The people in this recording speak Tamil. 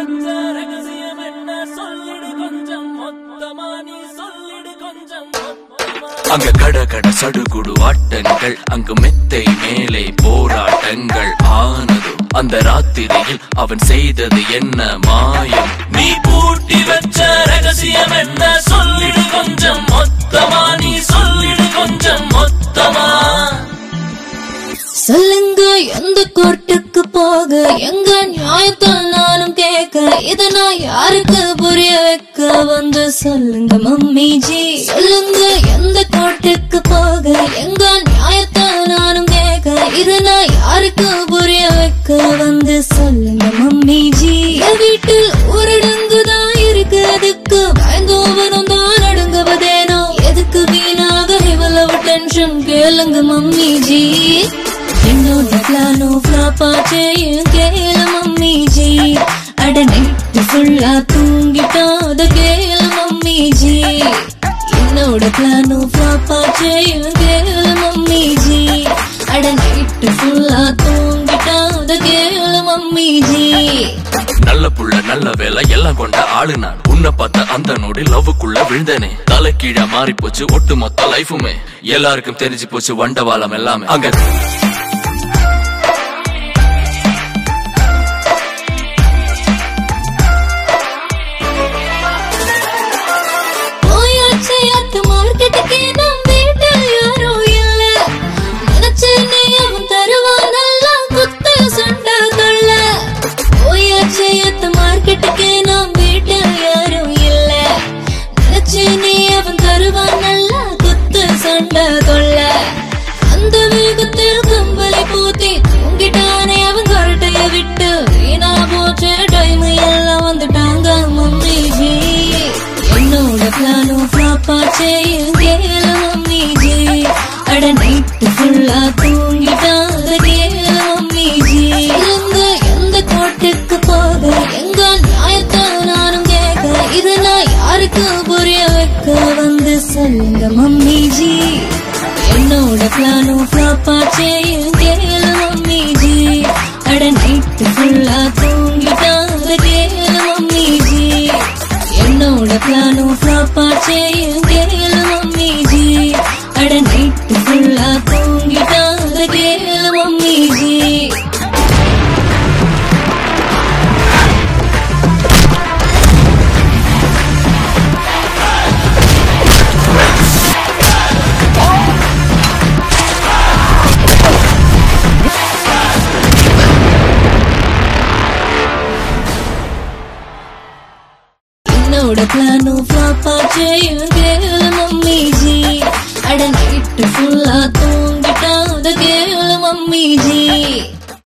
வச்ச ரகசியம் என்ன சொல்லிடு கொஞ்சம் மொத்தமா நீ சொல்லிடு கொஞ்சம் மொத்தமா அங்க கட கட சடுகுடு ஆட்டங்கள் அங்கு மெத்தை மேலே போராட்டங்கள் ஆனதும் அந்த ராத்திரியில் அவன் செய்தது என்ன மாயம் நீ பூட்டி வச்ச ரகசியம் என்ன சொல்லிடு கொஞ்சம் மொத்தமா நீ சொல்லிடு கொஞ்சம் மொத்தமா சொல்லுங்க எந்த கோர்ட்டுக்கு போக எங்க நியாயத்தால் நானும் கேட்க இத நான் யாருக்கு புரிய வைக்க வந்து சொல்லுங்க மம்மி ஜி சொல்லுங்க எந்த கோர்ட்டுக்கு போக எங்க நியாயத்தால் நானும் கேட்க இத நான் யாருக்கு புரிய வைக்க வந்து சொல்லுங்க மம்மி ஜி என் வீட்டில் ஊரடங்குதான் இருக்கு அதுக்கு பயந்தோவனும் தான் நடுங்குவதேனோ எதுக்கு வீணாக இவ்வளவு டென்ஷன் கேளுங்க மம்மி ஜி என்னோட பிளானோ ஃப்ளாப்பா செய்யும் கேள மம்மி ஜி அட நைட்டு ஃபுல்லா தூங்கிட்டாத கேள மம்மி ஜி என்னோட பிளானோ ஃப்ளாப்பா செய்யும் கேள மம்மி ஜி அட நைட்டு ஃபுல்லா தூங்கிட்டாத கேள மம்மி ஜி நல்ல புள்ள நல்ல வேலை எல்லாம் கொண்ட ஆளு நான் உன்னை பார்த்த அந்த நொடி லவ்வுக்குள்ள விழுந்தனே தலை கீழா மாறி போச்சு ஒட்டு மொத்த லைஃபுமே எல்லாருக்கும் தெரிஞ்சு போச்சு வண்டவாளம் எல்லாமே அங்க போயாச்சு அத்த மார்க்கெட்டுக்கு நம் வீட்டில் யாரும் இல்ல நினைச்சேனே அவன் தருவான் நல்லா குத்து சண்டை கொள்ள போயாச்சு அத்த மார்க்கெட்டுக்கு நம் வீட்டில் யாரும் இல்ல நினைச்சேனே அவன் தருவான் நல்லா குத்து சண்டை கொள்ள அந்த வேகத்தில் கம்பளி பூத்தி தூங்கிட்டானே அவன் கரட்டைய விட்டு வீணா போச்சு டைம் எல்லாம் வந்துட்டாங்க மம்மி ஜி என்னோட பிளானும் ஃப்ளாப்பா செய்யும் கேள மம்மி ஜி அட நைட்டு ஃபுல்லா தூங்கிட்டாத கேள மம்மி ஜி எங்க எந்த கோட்டுக்கு போக எங்க நியாயத்தை நானும் கேட்க இது நான் யாருக்கு புரிய வைக்க வந்து சொல்லுங்க மம்மி ஜி என்னோட பிளானும் ஃப்ளாப்பா செய்யும் கேள மம்மி ஜி அட நைட்டு ஃபுல்லா தூங்கிட்டாத கேள மம்மி ஜி என்னோட பிளானும் ஃப்ளாப்பா செய்யும் கேள மம்மி ஜி அட நைட்டு ஃபுல்லா தூங்கிட்டாத கேள மம்மி ஜி என்னோட பிளானும் ஃப்ளாப்பா செய்யும் கேள மம்மி ஜி அட நைட்டு ஃபுல்லா